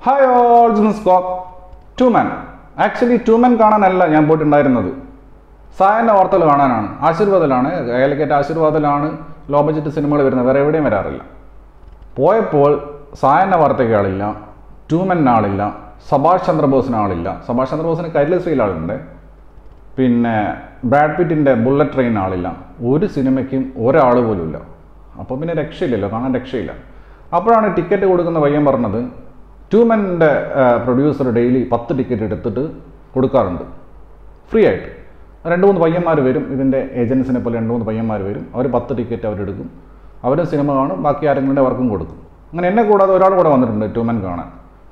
hi all scope two man actually two man കാണാനല്ല ഞാൻ പോയിട്ടുണ്ടായിരുന്നത് സായൻ്റെ വാർത്തകൾ കാണാനാണ് ആശീർവാദത്തിലാണ് ഏലക്കേറ്റ ആശീർവാദത്തിലാണ് ലോ ബഡ്ജറ്റ് സിനിമകൾ വരുന്നത് വേറെ എവിടെയും വരാറില്ല പോയപ്പോൾ സായൻ്റെ വാർത്തയ്ക്ക് ആളില്ല ടൂമൻ ആളില്ല സഭാഷ് ചന്ദ്രബോസിന് ആളില്ല സഭാഷ് ചന്ദ്രബോസിന് കരിലശ്രീയിൽ ആളുണ്ട് പിന്നെ ബ്രാഡ് പിറ്റിൻ്റെ ബുള്ളറ്റ് ട്രെയിൻ ആളില്ല ഒരു സിനിമയ്ക്കും ഒരാൾ പോലും ഇല്ല അപ്പോൾ പിന്നെ രക്ഷയില്ലല്ലോ കാണാൻ രക്ഷയില്ല അപ്പോഴാണ് ടിക്കറ്റ് കൊടുക്കുന്ന പയ്യൻ പറഞ്ഞത് ടൂമൻ്റെ പ്രൊഡ്യൂസർ ഡെയിലി പത്ത് ടിക്കറ്റ് എടുത്തിട്ട് കൊടുക്കാറുണ്ട് ഫ്രീ ആയിട്ട് രണ്ട് മൂന്ന് പയ്യന്മാർ വരും ഇതിൻ്റെ ഏജൻസിനെ പോലെ രണ്ട് മൂന്ന് പയ്യന്മാർ വരും അവർ പത്ത് ടിക്കറ്റ് അവരെടുക്കും അവരും സിനിമ കാണും ബാക്കി ആരെങ്കിലും വർക്കും കൊടുക്കും അങ്ങനെ എന്നെ കൂടാതെ ഒരാൾ കൂടെ വന്നിട്ടുണ്ട് ടൂമൻ കാണാൻ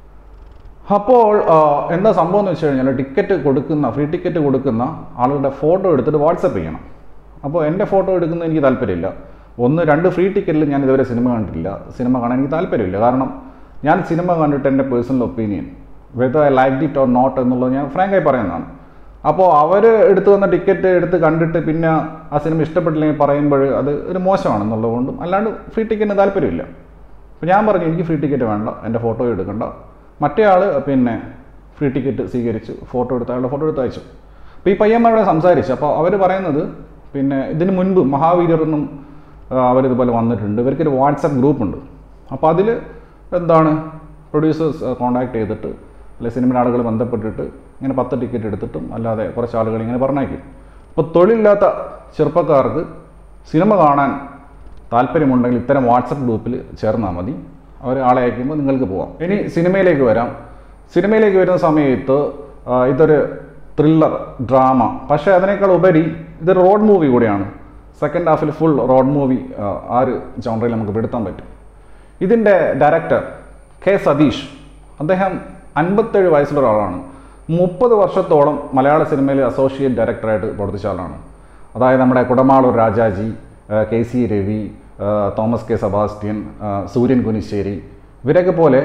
അപ്പോൾ ആ, എന്താ സംഭവം എന്ന് വെച്ച് കഴിഞ്ഞാൽ ടിക്കറ്റ് കൊടുക്കുന്ന ഫ്രീ ടിക്കറ്റ് കൊടുക്കുന്ന ആളുകളുടെ ഫോട്ടോ എടുത്തിട്ട് വാട്സപ്പ് ചെയ്യണം അപ്പോൾ എൻ്റെ ഫോട്ടോ എടുക്കുന്നത് എനിക്ക് താല്പര്യമില്ല ഒന്ന് രണ്ട് ഫ്രീ ടിക്കറ്റിൽ ഞാൻ ഇതുവരെ സിനിമ കണ്ടിട്ടില്ല സിനിമ കാണാൻ എനിക്ക് താല്പര്യമില്ല കാരണം ഞാൻ സിനിമ കണ്ടിട്ട് എൻ്റെ personal opinion whether I like it or not എന്നുള്ളത് ഞാൻ ഫ്രാങ്കായി പറയുന്നതാണ് അപ്പോൾ അവർ എടുത്തു വന്ന ടിക്കറ്റ് എടുത്ത് കണ്ടിട്ട് പിന്നെ ആ സിനിമ ഇഷ്ടപ്പെട്ടില്ലെങ്കിൽ പറയുമ്പോൾ അത് ഒരു മോശമാണെന്നുള്ളത് കൊണ്ടും അല്ലാണ്ട് ഫ്രീ ടിക്കറ്റിന് താല്പര്യമില്ല അപ്പോൾ ഞാൻ പറഞ്ഞു എനിക്ക് ഫ്രീ ടിക്കറ്റ് വേണ്ട എൻ്റെ ഫോട്ടോ എടുക്കണ്ട മറ്റേ ആൾ പിന്നെ ഫ്രീ ടിക്കറ്റ് സ്വീകരിച്ചു ഫോട്ടോ എടുത്ത് അയാളുടെ ഫോട്ടോ എടുത്ത് അയച്ചു അപ്പോൾ ഈ പയ്യന്മാരോട് സംസാരിച്ചു അപ്പോൾ അവർ പറയുന്നത് പിന്നെ ഇതിന് മുൻപ് മഹാവീരർ എന്നും ആ, അവരിതുപോലെ വന്നിട്ടുണ്ട് ഇവർക്കൊരു വാട്സപ്പ് ഗ്രൂപ്പ് ഉണ്ട് അപ്പോൾ അതിൽ എന്താണ് പ്രൊഡ്യൂസേഴ്സ് കോൺടാക്ട് ചെയ്തിട്ട് അല്ലെ സിനിമയുടെ ആളുകൾ ബന്ധപ്പെട്ടിട്ട് ഇങ്ങനെ പത്ത് ടിക്കറ്റ് എടുത്തിട്ടും അല്ലാതെ കുറച്ച് ആളുകൾ ഇങ്ങനെ പറഞ്ഞേക്കും അപ്പോൾ തൊഴിലില്ലാത്ത ചെറുപ്പക്കാർക്ക് സിനിമ കാണാൻ താല്പര്യമുണ്ടെങ്കിൽ ഇത്തരം വാട്സപ്പ് ഗ്രൂപ്പിൽ ചേർന്നാൽ മതി അവർ ആളെ അയക്കുമ്പോൾ നിങ്ങൾക്ക് പോവാം ഇനി സിനിമയിലേക്ക് വരാം സിനിമയിലേക്ക് വരുന്ന സമയത്ത് ആ, ഇതൊരു ത്രില്ലർ ഡ്രാമ പക്ഷേ അതിനേക്കാൾ ഉപരി ഇതൊരു റോഡ് മൂവി കൂടിയാണ് സെക്കൻഡ് ഹാഫിൽ ഫുൾ റോഡ് മൂവി ആ ഒരു ജോണറിൽ നമുക്ക് പെടുത്താൻ പറ്റും ഇതിൻ്റെ ഡയറക്ടർ കെ സതീഷ് അദ്ദേഹം അൻപത്തേഴ് വയസ്സുള്ള ഒരാളാണ് മുപ്പത് വർഷത്തോളം മലയാള സിനിമയിൽ അസോസിയേറ്റ് ഡയറക്ടറായിട്ട് പ്രവർത്തിച്ച ആളാണ് അതായത് നമ്മുടെ കുടമാളൂർ രാജാജി ആ, കെ സി രവി ആ, തോമസ് കെ സെബാസ്റ്റ്യൻ ആ, സൂര്യൻ കുനിശ്ശേരി ഇവരൊക്കെ പോലെ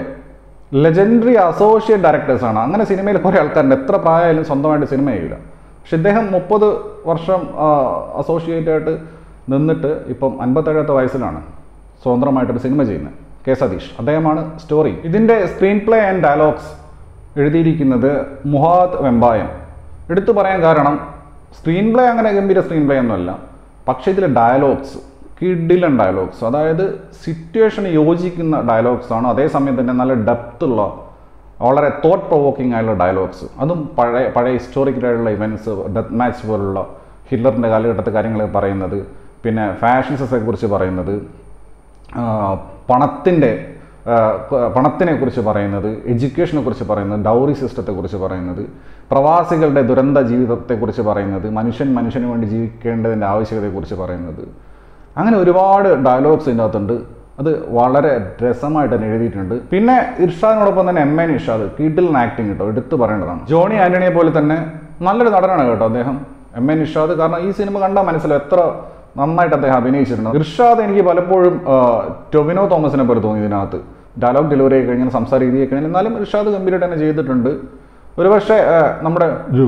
ലെജൻഡറി അസോസിയേറ്റ് ഡയറക്ടേഴ്സാണ് അങ്ങനെ സിനിമയിൽ കുറേ ആൾക്കാരുണ്ട് എത്ര പ്രായമായാലും സ്വന്തമായിട്ട് സിനിമ ചെയ്യില്ല പക്ഷെ ഇദ്ദേഹം മുപ്പത് വർഷം അസോസിയേറ്റ് ആയിട്ട് നിന്നിട്ട് ഇപ്പം അൻപത്തേഴാമത്തെ വയസ്സിലാണ് സ്വതന്ത്രമായിട്ടൊരു സിനിമ ചെയ്യുന്നത് കെ സതീഷ് അദ്ദേഹമാണ് സ്റ്റോറി ഇതിൻ്റെ സ്ക്രീൻ പ്ലേ ആൻഡ് ഡയലോഗ്സ് എഴുതിയിരിക്കുന്നത് മുഹാദ് വെമ്പായം എടുത്തു പറയാൻ കാരണം സ്ക്രീൻ പ്ലേ അങ്ങനെ ഗംഭീര സ്ക്രീൻ പ്ലേ ഒന്നുമല്ല പക്ഷേ ഇതിലെ ഡയലോഗ്സ് കിഡിലൻ ഡയലോഗ്സ് അതായത് സിറ്റുവേഷന് യോജിക്കുന്ന ഡയലോഗ്സ് ആണ് അതേസമയം തന്നെ നല്ല ഡെപ്ത് ഉള്ള വളരെ തോട്ട് പ്രൊവോക്കിംഗ് ആയുള്ള ഡയലോഗ്സ് അതും പഴയ പഴയ ഹിസ്റ്റോറിക്കലായിട്ടുള്ള ഇവൻറ്റ്സ് ഡെത്ത് മാച്ച് പോലുള്ള ഹിറ്റ്ലറിൻ്റെ കാലഘട്ടത്തെ കാര്യങ്ങൾ പറയുന്നത് പിന്നെ ഫാഷൻസെ കുറിച്ച് പറയുന്നത് ആ, പണത്തിൻ്റെ ആ, ക- പണത്തിനെ കുറിച്ച് പറയുന്നത് എഡ്യൂക്കേഷനെ കുറിച്ച് പറയുന്നത് ഡൗറി സിസ്റ്റത്തെ കുറിച്ച് പറയുന്നത് പ്രവാസികളുടെ ദുരന്ത ജീവിതത്തെക്കുറിച്ച് പറയുന്നത് മനുഷ്യൻ മനുഷ്യന് വേണ്ടി ജീവിക്കേണ്ടതിൻ്റെ ആവശ്യകതയെക്കുറിച്ച് പറയുന്നത് അങ്ങനെ ഒരുപാട് ഡയലോഗ്സ് ഇതിൻ്റെ അകത്തുണ്ട് അത് വളരെ രസമായിട്ട് തന്നെ എഴുതിയിട്ടുണ്ട് പിന്നെ ഇർഷാദിനോടൊപ്പം തന്നെ എം എൻ ഇർഷാദ് കീട്ടിൽ ആക്ടിങ് കേട്ടോ എടുത്തു പറയേണ്ടതാണ് ജോണി ആന്റണിയെ പോലെ തന്നെ നല്ലൊരു നടനാണ് കേട്ടോ അദ്ദേഹം എം എൻ ഇർഷാദ് കാരണം ഈ സിനിമ കണ്ടാൽ മനസ്സിലാവും എത്ര നന്നായിട്ട് അദ്ദേഹം അഭിനയിച്ചിട്ടുണ്ട് ഇർഷാദ് എനിക്ക് പലപ്പോഴും ആ, ടൊവിനോ തോമസിനെ പോലെ തോന്നി ഇതിനകത്ത് ഡയലോഗ് ഡെലിവറി ഒക്കെ കഴിഞ്ഞാൽ സംസാര രീതിയൊക്കെ കഴിഞ്ഞാൽ എന്നാലും ഇർഷാദ് ഗംഭീരമായിട്ട് തന്നെ ചെയ്തിട്ടുണ്ട് ഒരുപക്ഷെ ആ, നമ്മുടെ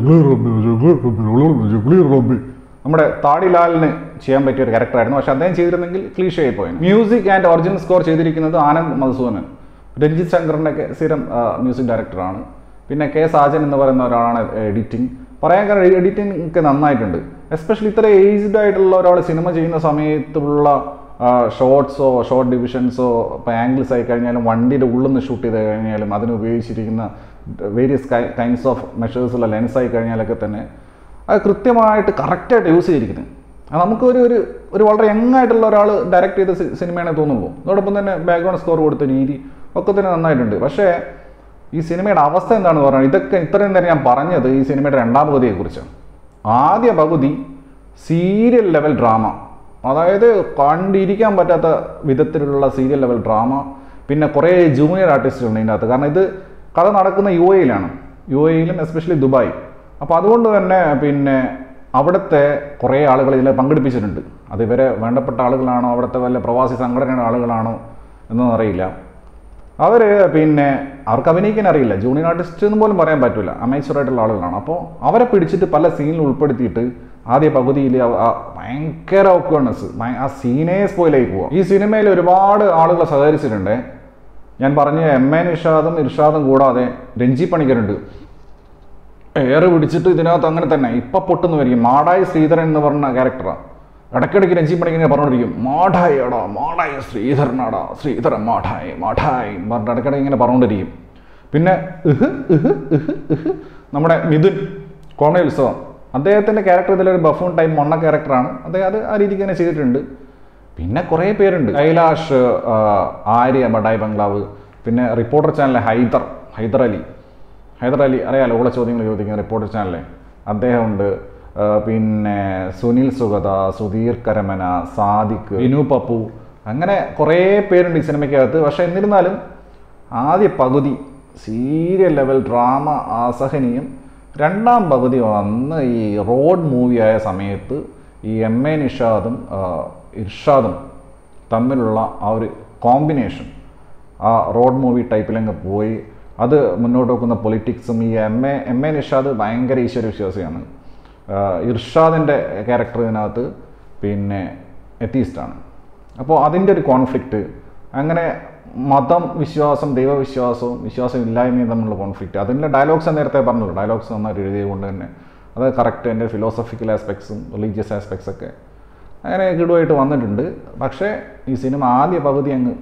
നമ്മുടെ താടിലാലിന് ചെയ്യാൻ പറ്റിയ ഒരു ക്യാരക്ടറായിരുന്നു പക്ഷെ അദ്ദേഹം ചെയ്തിരുന്നെങ്കിൽ ക്ലീഷ ആയി പോയി മ്യൂസിക് ആൻഡ് ഒറിജിനൽ സ്കോർ ചെയ്തിരിക്കുന്നത് ആനന്ദ് മധുസൂദനൻ രഞ്ജിത്ത് ശങ്കറിൻ്റെ ഒക്കെ സ്ഥിരം മ്യൂസിക് ഡയറക്ടറാണ് പിന്നെ കെ സാജൻ എന്ന് പറയുന്ന ഒരാളാണ് എഡിറ്റിംഗ് പറയാൻ കാരണം എഡിറ്റിംഗ് ഒക്കെ നന്നായിട്ടുണ്ട് എസ്പെഷ്യലി ഇത്ര ഏജ്ഡ് ആയിട്ടുള്ള ഒരാൾ സിനിമ ചെയ്യുന്ന സമയത്തുള്ള ഷോർട്സോ ഷോർട്ട് ഡിവിഷൻസോ ഇപ്പോൾ ആംഗിൾസ് ആയി കഴിഞ്ഞാലും വണ്ടിയുടെ ഉള്ളിൽ നിന്ന് ഷൂട്ട് ചെയ്ത് കഴിഞ്ഞാലും അതിന് ഉപയോഗിച്ചിരിക്കുന്ന വേരിയസ് കൈൻഡ്സ് ഓഫ് മെഷേഴ്സുള്ള ലെൻസ് ആയി കഴിഞ്ഞാലൊക്കെ തന്നെ അത് കൃത്യമായിട്ട് കറക്റ്റായിട്ട് യൂസ് ചെയ്തിരിക്കുന്നത് അത് നമുക്ക് ഒരു ഒരു ഒരു വളരെ യങ് ആയിട്ടുള്ള ഒരാൾ ഡയറക്റ്റ് ചെയ്ത സി- സിനിമയാണേ തോന്നുള്ളൂ അതോടൊപ്പം തന്നെ ബാക്ക്ഗ്രൗണ്ട് സ്കോർ കൊടുത്ത രീതി ഒക്കെ തന്നെ നന്നായിട്ടുണ്ട് പക്ഷേ ഈ സിനിമയുടെ അവസ്ഥ എന്താണെന്ന് പറഞ്ഞാൽ ഇതൊക്കെ ഇത്രയും നേരം ഞാൻ പറഞ്ഞത് ഈ സിനിമയുടെ രണ്ടാം പകുതിയെക്കുറിച്ചാണ് ആദ്യ പകുതി സീരിയൽ ലെവൽ ഡ്രാമ അതായത് കണ്ടിരിക്കാൻ പറ്റാത്ത വിധത്തിലുള്ള സീരിയൽ ലെവൽ ഡ്രാമ പിന്നെ കുറേ ജൂനിയർ ആർട്ടിസ്റ്റുകളുണ്ട് ഇതിൻ്റെ അകത്ത് കാരണം ഇത് കഥ നടക്കുന്ന യു എയിലാണ് യു എയിലും എസ്പെഷ്യലി ദുബായ് അപ്പോൾ അതുകൊണ്ട് തന്നെ പിന്നെ അവിടുത്തെ കുറേ ആളുകൾ ഇതിൽ പങ്കെടുപ്പിച്ചിട്ടുണ്ട് അത് ഇവരെ വേണ്ടപ്പെട്ട ആളുകളാണോ അവിടുത്തെ വല്ല പ്രവാസി സംഘടനയുടെ ആളുകളാണോ എന്നൊന്നും അറിയില്ല അവർ പിന്നെ അവർക്ക് അഭിനയിക്കാൻ അറിയില്ല ജൂനിയർ ആർട്ടിസ്റ്റ് എന്ന് പോലും പറയാൻ പറ്റില്ല അമേച്ചറായിട്ടുള്ള ആളുകളാണ് അപ്പോൾ അവരെ പിടിച്ചിട്ട് പല സീനിൽ ഉൾപ്പെടുത്തിയിട്ട് ആദ്യ പകുതിയിൽ ആ- ആ ഭയങ്കര ഓക്വേർനെസ് ആ സീനേ സ്പോയിലായി പോവാം ഈ സിനിമയിൽ ഒരുപാട് ആളുകൾ സഹകരിച്ചിട്ടുണ്ട് ഞാൻ പറഞ്ഞ എം എ നിഷാദും ഇർഷാദും കൂടാതെ രഞ്ജി പണിക്കരുണ്ട് ഏറ് പിടിച്ചിട്ട് ഇതിനകത്ത് അങ്ങനെ തന്നെ ഇപ്പം പൊട്ടുന്നു വരികയും മാടായി ശ്രീധരൻ എന്ന് പറഞ്ഞ ക്യാരക്ടറാണ് ഇടയ്ക്കിടയ്ക്ക് രഞ്ജി പണിക്കിനെ പറഞ്ഞുകൊണ്ടിരിക്കും മാഠായി എടാ മാടായി ശ്രീധരനാടാ ശ്രീധരൻ മാഠായി മാഠായി എന്ന് പറഞ്ഞിട്ട് ഇടയ്ക്കിടയ്ക്ക് ഇങ്ങനെ പറഞ്ഞുകൊണ്ടിരിക്കും പിന്നെ ഇഹ് ഇഹ് ഇഹ് ഇഹ് നമ്മുടെ മിഥുൻ കോമഡി ഉത്സവം അദ്ദേഹത്തിൻ്റെ ക്യാരക്ടർ ഇതിലൊരു ബഫൂൺ ടൈപ്പ് മൊണ്ണ ക്യാരക്ടറാണ് അദ്ദേഹം അത് ആ രീതിക്ക് തന്നെ ചെയ്തിട്ടുണ്ട് പിന്നെ കുറേ പേരുണ്ട് കൈലാഷ് ആ, ആര്യ ബഡായി ബംഗ്ലാവ് പിന്നെ റിപ്പോർട്ടർ ചാനലിലെ ഹൈദർ ഹൈദർ അലി ഹൈദർ അലി അറിയാലോ ഓളെ ചോദ്യങ്ങൾ ചോദിക്കുന്ന റിപ്പോർട്ടർ ചാനലിലെ അദ്ദേഹമുണ്ട് ആ, പിന്നെ സുനിൽ സുഗത സുധീർ കരമന സാദിഖ് വിനു പപ്പു അങ്ങനെ കുറേ പേരുണ്ട് ഈ സിനിമയ്ക്കകത്ത് പക്ഷേ എന്നിരുന്നാലും ആദ്യ പകുതി സീരിയൽ ലെവൽ ഡ്രാമ അസഹനീയം രണ്ടാം പകുതി വന്ന് ഈ റോഡ് മൂവിയായ സമയത്ത് ഈ എം എ നിഷാദും ആ, ഇർഷാദും തമ്മിലുള്ള ആ ഒരു കോമ്പിനേഷൻ ആ റോഡ് മൂവി ടൈപ്പിലങ്ങ് പോയി അത് മുന്നോട്ട് വെക്കുന്ന പൊളിറ്റിക്സും ഈ M A M A Nishad ഭയങ്കര ഈശ്വര വിശ്വാസിയാണ് ആ, ഇർഷാദിൻ്റെ ക്യാരക്ടർ ഇതിനകത്ത് പിന്നെ എത്തീസ്റ്റാണ് അപ്പോൾ അതിൻ്റെ ഒരു കോൺഫ്ലിക്റ്റ് അങ്ങനെ മതം വിശ്വാസം ദൈവവിശ്വാസവും വിശ്വാസം ഇല്ലായ്മയും തമ്മിലുള്ള കോൺഫ്ലിക്റ്റ് അതിൻ്റെ ഡയലോഗ്സ് നേരത്തെ പറഞ്ഞല്ലോ ഡയലോഗ്സ് നന്നായിട്ട് എഴുതിയത് കൊണ്ട് തന്നെ അത് കറക്റ്റ് എൻ്റെ ഫിലോസഫിക്കൽ ആസ്പെക്ട്സും റിലീജിയസ് ആസ്പെക്ട്സ് ഒക്കെ അങ്ങനെ കിടുവായിട്ട് വന്നിട്ടുണ്ട് പക്ഷേ ഈ സിനിമ ആദ്യ പകുതി അങ്ങ്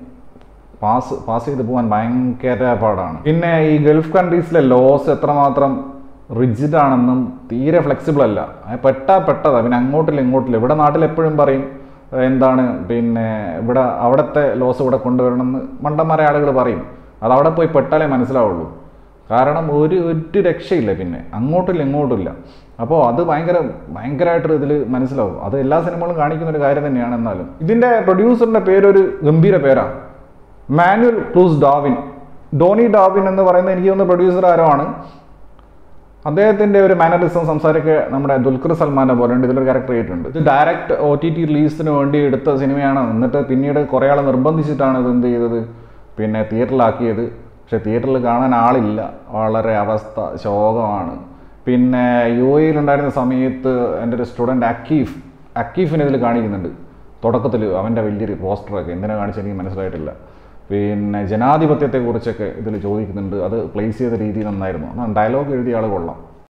പാസ് പാസ് ചെയ്ത് പോകാൻ ഭയങ്കര പാടാണ് പിന്നെ ഈ ഗൾഫ് കൺട്രീസിലെ ലോസ് എത്രമാത്രം റിജിഡ് ആണെന്നും തീരെ ഫ്ലെക്സിബിൾ അല്ല അത് പെട്ടാ പെട്ടതാ പിന്നെ അങ്ങോട്ടില്ല ഇങ്ങോട്ടില്ല ഇവിടെ നാട്ടിൽ എപ്പോഴും പറയും ഏഹ് എന്താണ് പിന്നെ ഇവിടെ അവിടുത്തെ ലോസ് ഇവിടെ കൊണ്ടുവരണമെന്ന് മണ്ടന്മാരെ ആളുകൾ പറയും അത് അവിടെ പോയി പെട്ടാലേ മനസ്സിലാവുള്ളൂ കാരണം ഒരു ഒരു രക്ഷയില്ല പിന്നെ അങ്ങോട്ടില്ല ഇങ്ങോട്ടില്ല അപ്പോൾ അത് ഭയങ്കര ഭയങ്കരമായിട്ട് ഇതിൽ മനസ്സിലാവും അത് എല്ലാ സിനിമകളും കാണിക്കുന്ന ഒരു കാര്യം തന്നെയാണ് എന്നാലും ഇതിൻ്റെ പ്രൊഡ്യൂസറിൻ്റെ പേരൊരു ഗംഭീര പേരാണ് Manuel Cruz Darwin Doni Darwin എന്ന് പറയുന്ന എനിക്ക് തോന്നുന്ന പ്രൊഡ്യൂസർ ആരോ ആണ് അദ്ദേഹത്തിൻ്റെ ഒരു മാനറിസം സംസാരമൊക്കെ നമ്മുടെ ദുൽഖർ സൽമാനെ പോലെ ഉണ്ട് ഇതിലൊരു ക്യാരക്ടർ ചെയ്തിട്ടുണ്ട് ഇത് ഡയറക്റ്റ് ഒ ടി ടി റിലീസിന് വേണ്ടി എടുത്ത സിനിമയാണ് എന്നിട്ട് പിന്നീട് കുറേ ആൾ നിർബന്ധിച്ചിട്ടാണ് ഇത് എന്ത് ചെയ്തത് പിന്നെ തിയേറ്ററിലാക്കിയത് പക്ഷെ തിയേറ്ററിൽ കാണാൻ ആളില്ല വളരെ അവസ്ഥ ശോകമാണ് പിന്നെ യു എയിലുണ്ടായിരുന്ന സമയത്ത് എൻ്റെ ഒരു സ്റ്റുഡൻറ്റ് അക്കീഫ് അക്കീഫിനെ ഇതിൽ കാണിക്കുന്നുണ്ട് തുടക്കത്തിൽ അവൻ്റെ വലിയൊരു പോസ്റ്ററൊക്കെ എന്തിനാ കാണിച്ചത് എനിക്ക് മനസ്സിലായിട്ടില്ല പിന്നെ ജനാധിപത്യത്തെക്കുറിച്ചൊക്കെ ഇതിൽ ചോദിക്കുന്നുണ്ട് അത് പ്ലേസ് ചെയ്ത രീതി നന്നായിരുന്നു ഡയലോഗ് എഴുതിയ ആൾ കൊള്ളാം